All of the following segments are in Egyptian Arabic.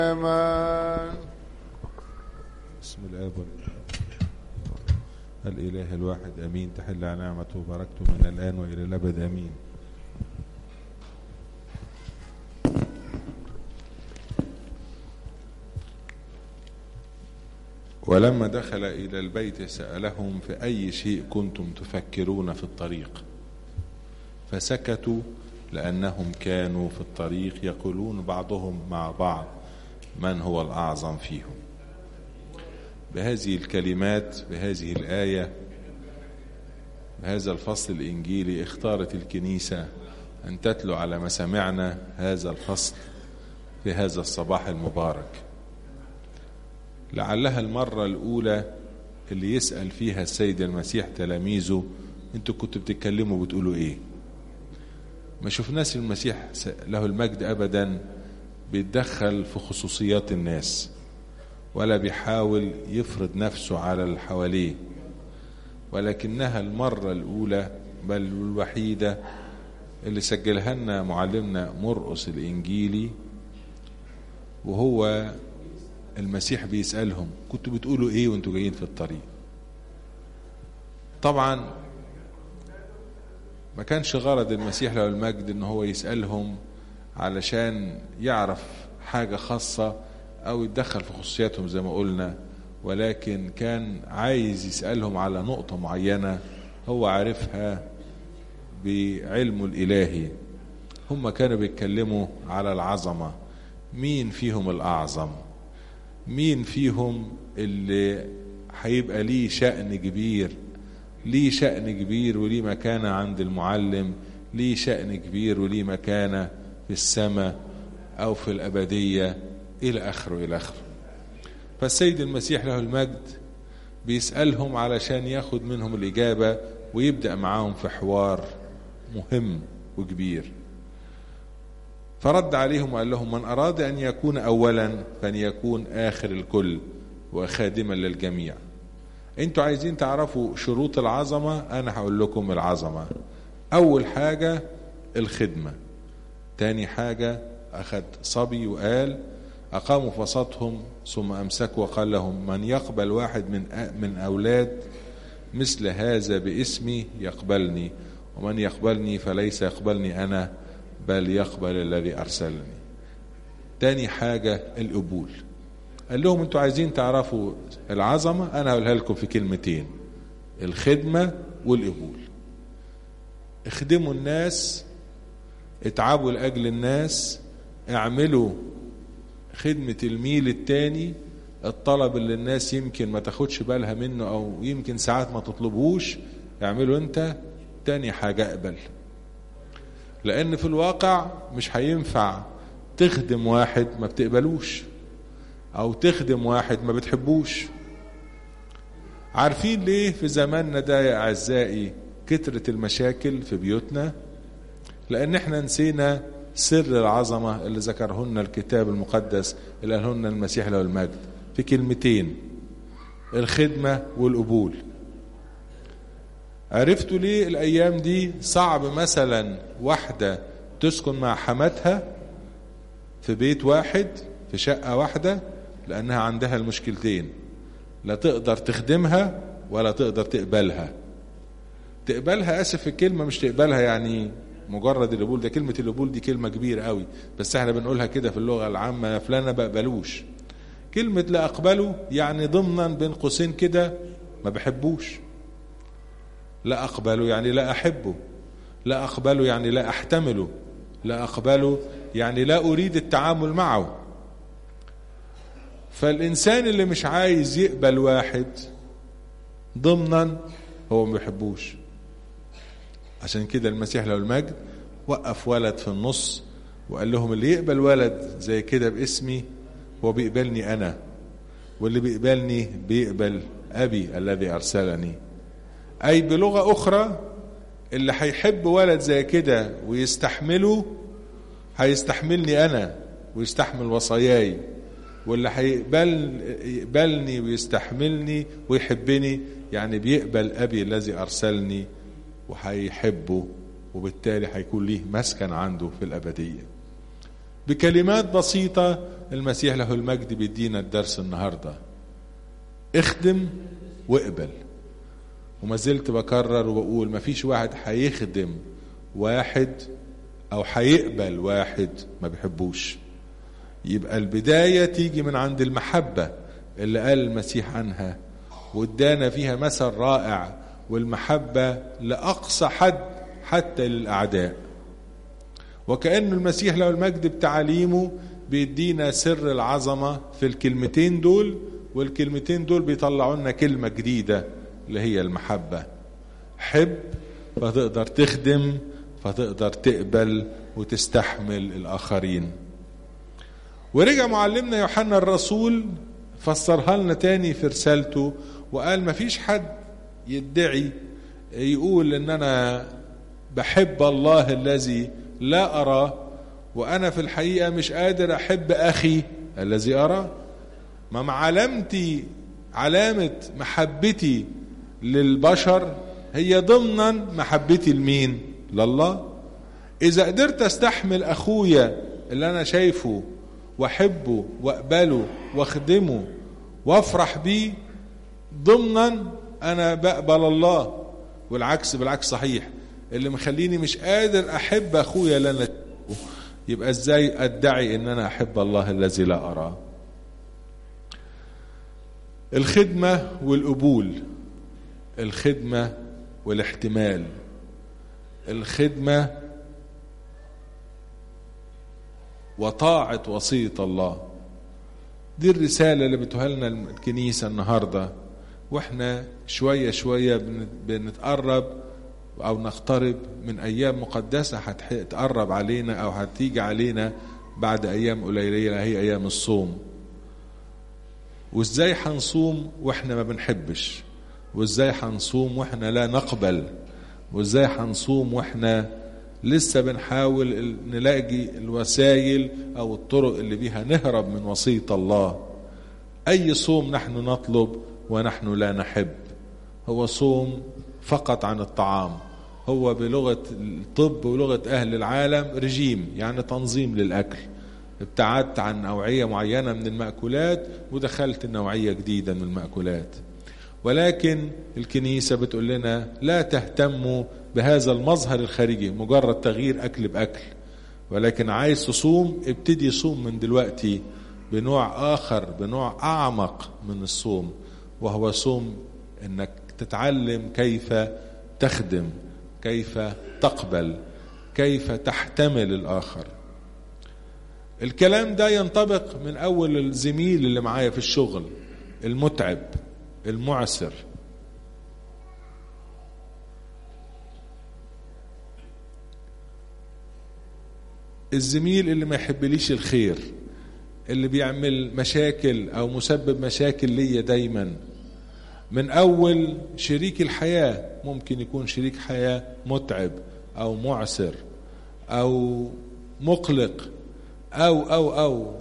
آمين بسم الاب والابن الاله الواحد امين تحل على نعمته وبركته من الان والى الابد امين ولما دخل الى البيت سالهم في اي شيء كنتم تفكرون في الطريق فسكتوا لانهم كانوا في الطريق يقولون بعضهم مع بعض من هو الاعظم فيهم بهذه الكلمات بهذه الايه بهذا الفصل الانجيلي اختارت الكنيسه ان تتلو على مسامعنا هذا الفصل في هذا الصباح المبارك لعلها المره الاولى اللي يسال فيها السيد المسيح تلاميذه انتوا كنتوا بتتكلموا بتقولوا ايه ما شفناش المسيح له المجد ابدا بيتدخل في خصوصيات الناس ولا بيحاول يفرض نفسه على اللي حواليه ولكنها المرة الأولى بل الوحيدة اللي سجلها لنا معلمنا مرقس الإنجيلي وهو المسيح بيسألهم كنتوا بتقولوا إيه وانتوا جايين في الطريق طبعا ما كانش غرض المسيح له المجد ان هو يسألهم علشان يعرف حاجة خاصة او يتدخل في خصوصياتهم زي ما قلنا ولكن كان عايز يسألهم على نقطة معينة هو عارفها بعلمه الإلهي هم كانوا بيتكلموا على العظمة مين فيهم الأعظم مين فيهم اللي هيبقى ليه شأن كبير ليه شأن كبير وليه مكانة عند المعلم ليه شأن كبير وليه مكانة في السماء أو في الأبدية إلى آخره إلى آخره فالسيد المسيح له المجد بيسألهم علشان ياخد منهم الإجابة ويبدأ معاهم في حوار مهم وكبير فرد عليهم وقال لهم من أراد أن يكون أولا فليكون آخر الكل وخادما للجميع انتوا عايزين تعرفوا شروط العظمة أنا هقول لكم العظمة أول حاجة الخدمة تاني حاجة أخذ صبي وقال أقاموا فسطهم ثم أمسكوا وقال لهم من يقبل واحد من من أولاد مثل هذا باسمي يقبلني ومن يقبلني فليس يقبلني أنا بل يقبل الذي أرسلني تاني حاجة القبول قال لهم انتوا عايزين تعرفوا العظمة أنا هقولها لكم في كلمتين الخدمة والقبول اخدموا الناس اتعبوا لأجل الناس اعملوا خدمة الميل التاني الطلب اللي الناس يمكن ما تاخدش بالها منه او يمكن ساعات ما تطلبهوش اعمله انت تاني حاجة اقبل لان في الواقع مش هينفع تخدم واحد ما بتقبلوش او تخدم واحد ما بتحبوش عارفين ليه في زماننا ده يا اعزائي كترة المشاكل في بيوتنا لان احنا نسينا سر العظمة اللي ذكره لنا الكتاب المقدس اللي قاله لنا المسيح له المجد في كلمتين الخدمة والقبول عرفتوا ليه الأيام دي صعب مثلا واحدة تسكن مع حماتها في بيت واحد في شقة واحدة لأنها عندها المشكلتين لا تقدر تخدمها ولا تقدر تقبلها تقبلها أسف في الكلمة مش تقبلها يعني مجرد القبول ده كلمة القبول دي كلمة كبيرة قوي بس احنا بنقولها كده في اللغة العامة فلان ما بقبلوش كلمة لا أقبله يعني ضمنا بين قوسين كده ما بحبوش لا أقبله يعني لا أحبه لا أقبله يعني لا أحتمله لا أقبله يعني لا أريد التعامل معه فالإنسان اللي مش عايز يقبل واحد ضمنا هو ما بيحبوش عشان كده المسيح له المجد وقف ولد في النص وقال لهم اللي يقبل ولد زي كده باسمي هو بيقبلني انا واللي بيقبلني بيقبل ابي الذي ارسلني اي بلغه اخرى اللي هيحب ولد زي كده ويستحمله هيستحملني انا ويستحمل وصاياي واللي هيقبل يقبلني ويستحملني ويحبني يعني بيقبل ابي الذي ارسلني وهيحبه وبالتالي هيكون ليه مسكن عنده في الأبدية بكلمات بسيطة المسيح له المجد بيدينا الدرس النهاردة اخدم واقبل وما زلت بكرر وبقول ما فيش واحد هيخدم واحد او هيقبل واحد ما بيحبوش يبقى البداية تيجي من عند المحبة اللي قال المسيح عنها وادانا فيها مثل رائع والمحبة لأقصى حد حتى للأعداء وكأن المسيح له المجد بتعاليمه بيدينا سر العظمة في الكلمتين دول والكلمتين دول بيطلعوا لنا كلمة جديدة اللي هي المحبة حب فتقدر تخدم فتقدر تقبل وتستحمل الآخرين ورجع معلمنا يوحنا الرسول فسرها لنا تاني في رسالته وقال مفيش حد يدعي يقول ان انا بحب الله الذي لا اراه وانا في الحقيقه مش قادر احب اخي الذي اراه ما مع علامتي علامه محبتي للبشر هي ضمنا محبتي لمين لله اذا قدرت استحمل اخويا اللي انا شايفه واحبه واقبله واخدمه وافرح بيه ضمنا انا بقبل الله والعكس بالعكس صحيح اللي مخليني مش قادر احب اخويا اللي انا يبقى ازاي ادعي ان انا احب الله الذي لا اراه الخدمه والقبول الخدمه والاحتمال الخدمه وطاعه وصيه الله دي الرساله اللي بتوها لنا الكنيسه النهارده واحنا شويه شويه بنتقرب او نقترب من ايام مقدسه هتقرب علينا او هتيجي علينا بعد ايام قليله هي ايام الصوم وازاي هنصوم واحنا ما بنحبش وازاي هنصوم واحنا لا نقبل وازاي هنصوم واحنا لسه بنحاول نلاقي الوسائل او الطرق اللي بيها نهرب من وصيه الله اي صوم نحن نطلب ونحن لا نحب هو صوم فقط عن الطعام هو بلغة الطب ولغة أهل العالم رجيم يعني تنظيم للأكل ابتعدت عن نوعية معينة من المأكولات ودخلت نوعية جديدة من المأكولات ولكن الكنيسة بتقول لنا لا تهتموا بهذا المظهر الخارجي مجرد تغيير أكل بأكل ولكن عايز تصوم ابتدي صوم من دلوقتي بنوع آخر بنوع أعمق من الصوم وهو صوم انك تتعلم كيف تخدم كيف تقبل كيف تحتمل الاخر الكلام ده ينطبق من اول الزميل اللي معايا في الشغل المتعب المعسر الزميل اللي ما يحبليش الخير اللي بيعمل مشاكل او مسبب مشاكل ليا دايما من اول شريك الحياه ممكن يكون شريك حياه متعب او معسر او مقلق او او او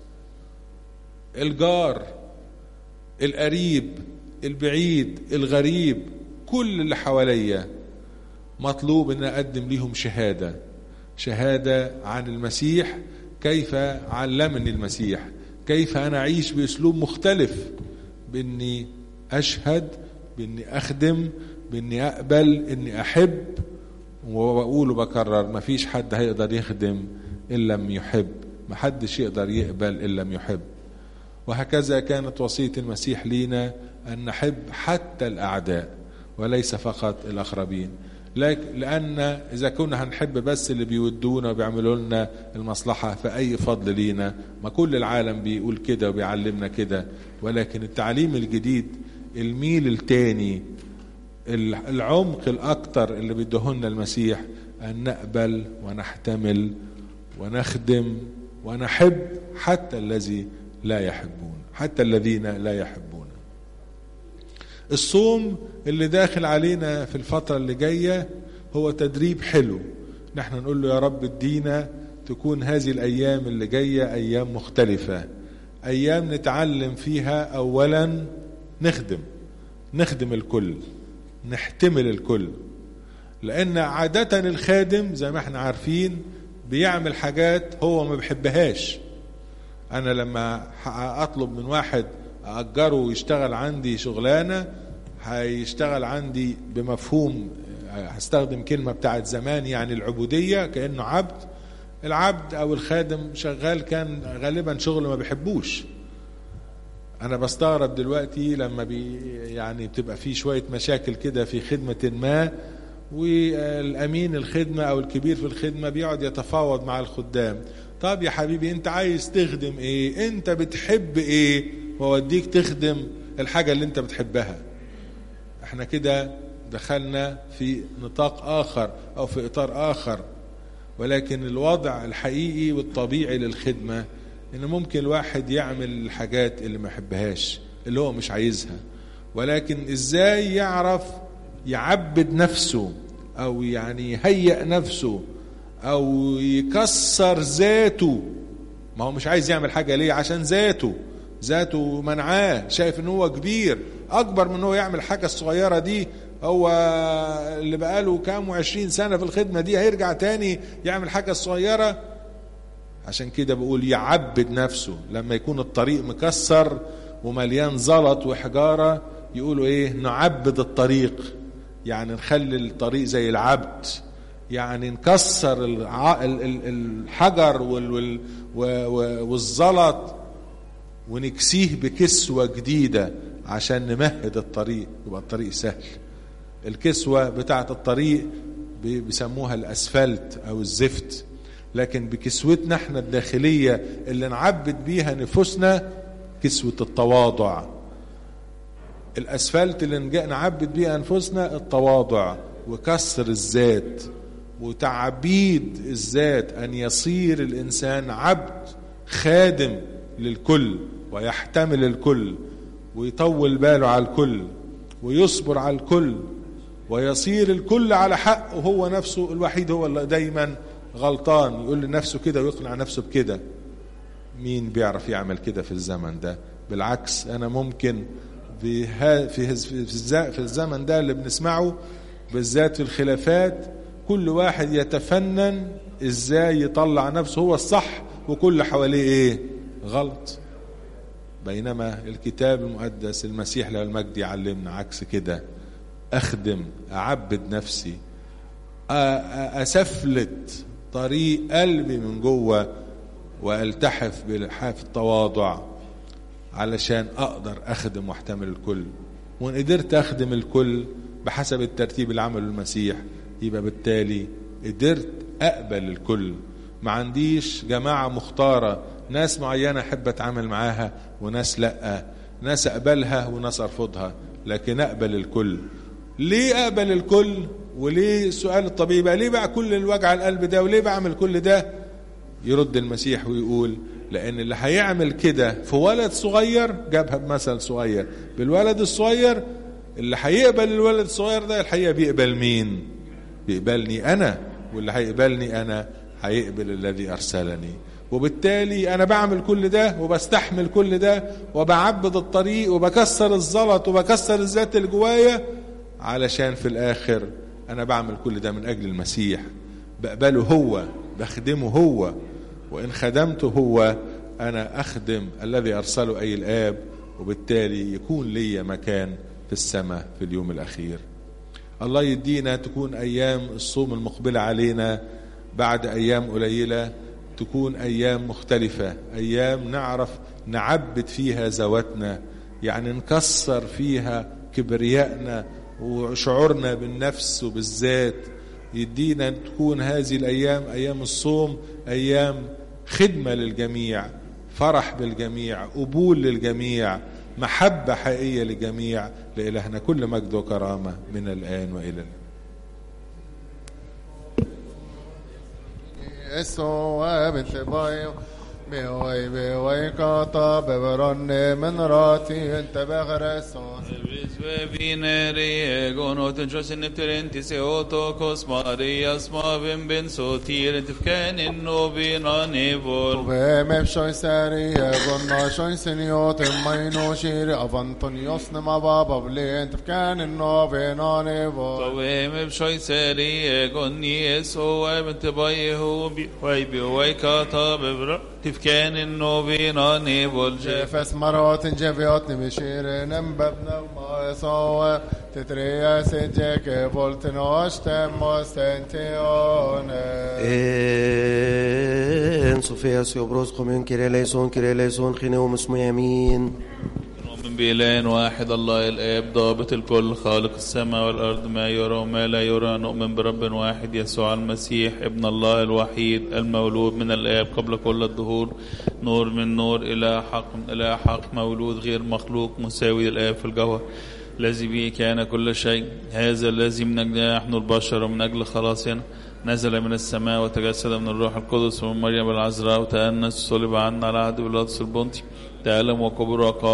الجار القريب البعيد الغريب كل اللي حواليا مطلوب ان اقدم ليهم شهاده شهاده عن المسيح كيف علمني المسيح كيف انا اعيش باسلوب مختلف باني اشهد باني اخدم باني اقبل اني احب وبقول وبكرر ما فيش حد هيقدر يخدم ان لم يحب ما حدش يقدر يقبل ان لم يحب وهكذا كانت وصيه المسيح لينا ان نحب حتى الاعداء وليس فقط الاقربين لأن إذا كنا هنحب بس اللي بيودونا وبيعملوا لنا المصلحة فأي فضل لينا ما كل العالم بيقول كده وبيعلمنا كده ولكن التعليم الجديد الميل التاني العمق الأكتر اللي بيدهن المسيح أن نقبل ونحتمل ونخدم ونحب حتى الذي لا يحبون حتى الذين لا يحبون الصوم اللي داخل علينا في الفترة اللي جاية هو تدريب حلو نحن نقول له يا رب ادينا تكون هذه الأيام اللي جاية أيام مختلفة أيام نتعلم فيها أولا نخدم نخدم الكل نحتمل الكل لأن عادة الخادم زي ما احنا عارفين بيعمل حاجات هو ما بيحبهاش انا لما اطلب من واحد اجره ويشتغل عندي شغلانه هيشتغل عندي بمفهوم هستخدم كلمه بتاعت زمان يعني العبوديه كانه عبد العبد او الخادم شغال كان غالبا شغل ما بيحبوش انا بستغرب دلوقتي لما بي يعني بتبقى في شويه مشاكل كده في خدمه ما والامين الخدمه او الكبير في الخدمه بيقعد يتفاوض مع الخدام طب يا حبيبي انت عايز تخدم ايه انت بتحب ايه واوديك تخدم الحاجه اللي انت بتحبها احنا كده دخلنا في نطاق اخر او في اطار اخر ولكن الوضع الحقيقي والطبيعي للخدمه ان ممكن الواحد يعمل الحاجات اللي ما يحبهاش اللي هو مش عايزها ولكن ازاي يعرف يعبد نفسه او يعني يهيئ نفسه او يكسر ذاته ما هو مش عايز يعمل حاجه ليه عشان ذاته ذاته منعاه شايف ان هو كبير اكبر من هو يعمل حاجه الصغيره دي هو اللي بقاله كام وعشرين سنة في الخدمة دي هيرجع تاني يعمل حاجة صغيرة عشان كده بقول يعبد نفسه لما يكون الطريق مكسر ومليان زلط وحجارة يقولوا ايه نعبد الطريق يعني نخلي الطريق زي العبد يعني نكسر الحجر والزلط ونكسيه بكسوة جديدة عشان نمهد الطريق يبقى الطريق سهل الكسوة بتاعة الطريق بيسموها الأسفلت أو الزفت لكن بكسوتنا احنا الداخلية اللي نعبد بيها نفوسنا كسوة التواضع الأسفلت اللي نعبد بيها أنفسنا التواضع وكسر الذات وتعبيد الذات أن يصير الإنسان عبد خادم للكل ويحتمل الكل ويطول باله على الكل ويصبر على الكل ويصير الكل على حق وهو نفسه الوحيد هو اللي دايما غلطان يقول لنفسه كده ويقنع نفسه بكده مين بيعرف يعمل كده في الزمن ده بالعكس انا ممكن في في في الزمن ده اللي بنسمعه بالذات في الخلافات كل واحد يتفنن ازاي يطلع نفسه هو الصح وكل حواليه ايه غلط بينما الكتاب المقدس المسيح له المجد يعلمنا عكس كده اخدم اعبد نفسي اسفلت طريق قلبي من جوه والتحف بالحاف التواضع علشان اقدر اخدم واحتمل الكل وان قدرت اخدم الكل بحسب الترتيب اللي عمله المسيح يبقى بالتالي قدرت اقبل الكل ما عنديش جماعه مختاره ناس معينه احب اتعامل معاها وناس لا ناس اقبلها وناس ارفضها لكن اقبل الكل ليه اقبل الكل وليه السؤال الطبيعي بقى ليه بقى كل الوجع القلب ده وليه بعمل كل ده يرد المسيح ويقول لان اللي هيعمل كده في ولد صغير جابها بمثل صغير بالولد الصغير اللي هيقبل الولد الصغير ده الحقيقه بيقبل مين بيقبلني انا واللي هيقبلني انا هيقبل الذي ارسلني وبالتالي انا بعمل كل ده وبستحمل كل ده وبعبد الطريق وبكسر الزلط وبكسر الذات اللي جوايا علشان في الاخر انا بعمل كل ده من اجل المسيح بقبله هو بخدمه هو وان خدمته هو انا اخدم الذي ارسله اي الاب وبالتالي يكون لي مكان في السماء في اليوم الاخير الله يدينا تكون ايام الصوم المقبله علينا بعد ايام قليله تكون ايام مختلفه ايام نعرف نعبد فيها ذواتنا يعني نكسر فيها كبريائنا وشعورنا بالنفس وبالذات يدينا تكون هذه الايام ايام الصوم ايام خدمه للجميع فرح بالجميع قبول للجميع محبه حقيقيه للجميع لالهنا كل مجد وكرامه من الان والى الان Eso, bente bayo, بوي بوي كاتا ببرن من راتي انت بغرسون Visve vineri gonot en jos in terenti se otokos Marias mavim ben sotir tifken in novina nevol وبهم شوي ساري قلنا شوي سنيوت ماينو شير افانتون يوسن ما بابا بلين تفكان النوفينا نيفو Tovem shoy seri gonni eso em tabayehu bi way bi way kata bebra tifken in novina nevol جيفس مرات جيفيوت نمشير نمببنا وما يسوى تتريا سجيك فولتنوش تموستنتيون En Sofia Siobros kommun kireleison kireleison خنوم اسمه يمين نؤمن بإله واحد الله الآب ضابط الكل خالق السماء والأرض ما يرى وما لا يرى نؤمن برب واحد يسوع المسيح ابن الله الوحيد المولود من الآب قبل كل الدهور نور من نور إلى حق من إلى حق مولود غير مخلوق مساوي للآب في الجوهر الذي به كان كل شيء هذا الذي من أجل نحن البشر ومن أجل خلاصنا نزل من السماء وتجسد من الروح القدس ومن مريم العذراء وتأنس صلب عنا على عهد بيلاطس البنطي تألم وكبر وقام